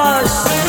الرش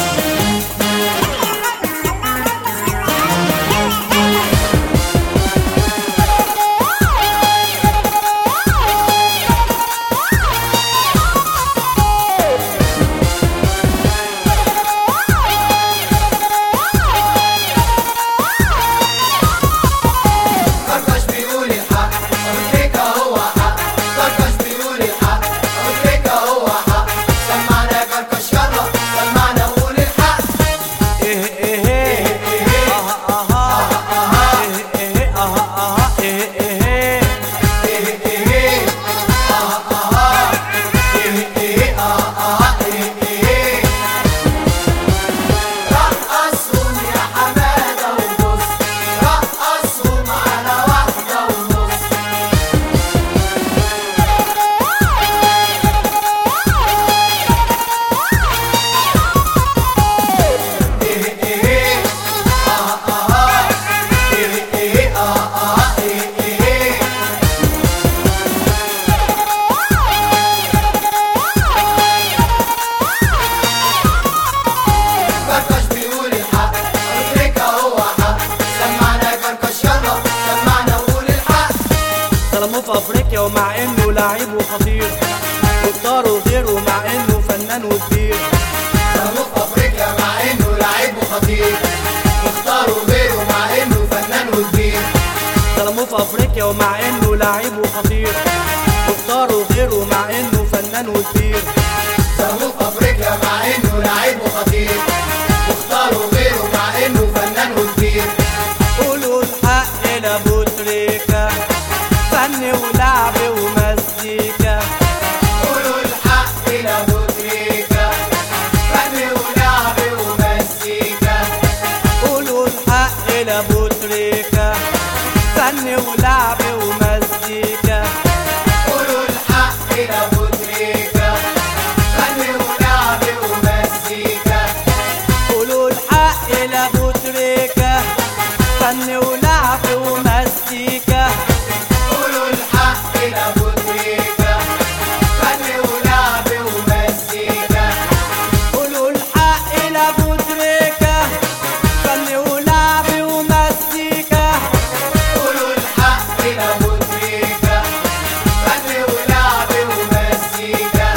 كركش بيقول الحق أمريكا هو حق كركش بيقول الحق أمريكا هو حق سمعنا كركش يلا سمعنا قول الحق ايه ايه ايه اه اه ايه ايه اه اه ايه ايه إيه إيه آه آه إيه إيه آه آه إيه إيه رقصهم يا حمادة وبص رقصهم على واحدة ونص إيه إيه آه آه إيه إيه آه آه إيه إيه كركش بيقول الحق أمريكا هو حق سمعنا كركش يلا سمعنا وقول الحق ظلموه في افريقيا ومع انه لعيب وخطير واختاروا غيره مع انه فنان وكبير ظلموه في أفريقيا مع إنه لعيب وخطير واختاروا غيره مع إنه فنان وكبير ظلموه في افريقيا ومع انه لعيب وخطير واختاروا غيره مع انه فنان وكبير ظلموه في أفريقيا مع إنه لعيب وخطير واختاروا غيره مع إنه فنان وكبير قولوا الحق لابو تريكة فن ولعب ومزيكا قولوا الحق لأبو تريكة فن ولعب ومزيكا قولوا الحق لابو تريكة فن ولعب ومزيكا قولوا الحق لأبو تريكة فن ولعب ومزيكا قولوا الحق لابو تريكة فن ولعب ومزيكا قولوا الحق لأبو تريكة فن ولعب ومزيكا قولوا الحق لابو تريكة فن ولعب ومزيكا قولوا الحق لأبو تريكة فن ولعب ومزيكا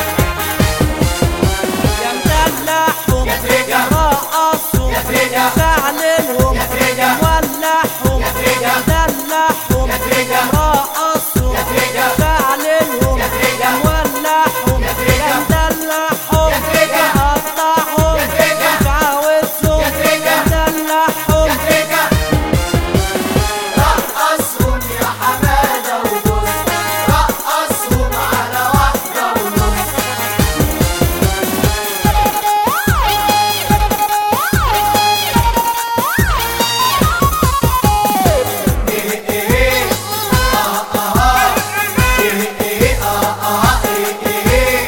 يا مدلعهم يا تريكة. يا رقصهم يا تريكة. شعللهم يا تريكة. يا مولعهم يا تريكة. مدلعهم يا تريكة. رقصهم يا تريكة. شعللهم يا تريكة. مولعهم يا تريكة. مدلعهم يا تريكة. قطعهم يا تريكة. متعوزهم يا تريكة. مدلعهم يا تريكة رقصهم يا حمادة وبص رقصهم على واحدة ونص إيه إيه آه آه إيه إيه آه آه إيه إيه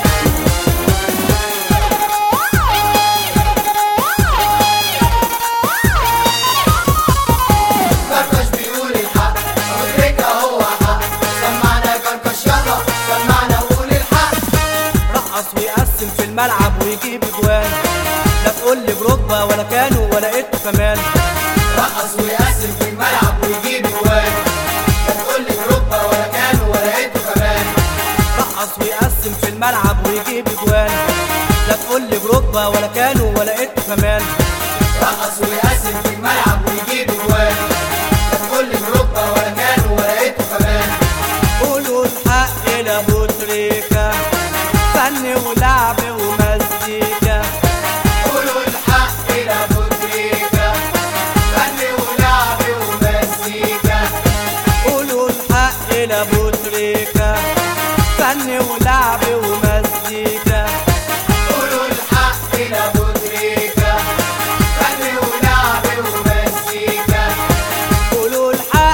كركش بيقول الحق أمريكا هو حق سمعنا كركش يلا سمعنا وقول الحق رقص ويقسم في الملعب ويجيب اجوان لا تقول لي بركبه ولا كانوا ولا انتوا كمان رقص ويقسم في الملعب ويجيب جوان لا تقول لي اوروبا ولا كانوا ولا انتوا كمان رقص ويقسم في الملعب ويجيب اجوان لا تقول لي بركبه ولا كانوا ولا انتوا كمان رقص ويقسم في الملعب ويجيب جوان لا تقول لي اوروبا ولا كانوا ولا انتوا كمان قولوا الحق لابو تريكة فن ولعب ومزيكا قولوا الحق لابو تريكة فن ولعب ومزيكا قولوا الحق لابو تريكة فن ولعب ومزيكا قولوا الحق لابو تريكة فن ولعب ومزيكا قولوا الحق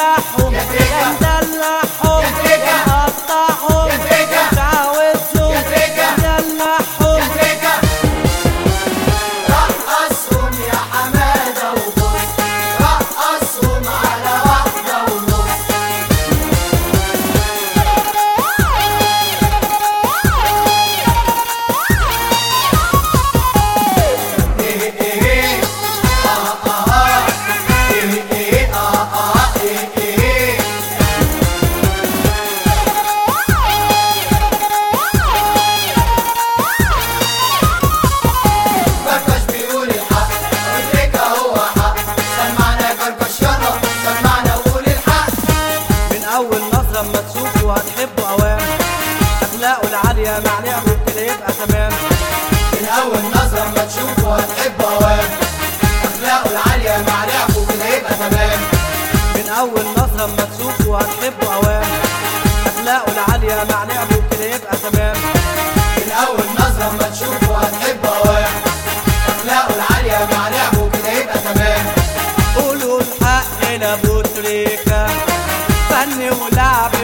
ندلعهم يا تريكة. يا ندلعهم يا تريكة. يا نقطعهم يا تريكة. مش عاوزهم يا تريكة. ندلعهم تريكة رقصهم يا حمادة وبص رقصهم على واحدة ونص إيه إيه آه آه آه إيه إيه آه آه إيه إيه كركش بيقول الحق وتريكة هو حق سمعنا كركش يلا سمعنا قول الحق من اول نظره اما تشوفه هتحبه اوام اخلاقه العاليه مع لعبه كده يبقى تمام من أول نظرة ما تشوفه هتحب هوام أخلاقه العالية مع لعبه كده يبقى تمام من اول نظره اما تشوفه هتحبه اوام اخلاقه العاليه مع لعبه كده يبقى تمام من أول نظرة ما تشوفه هتحب هوام أخلاقه العالية مع لعبه كده يبقى تمام قولوا الحق لابو تريكة فن ولعب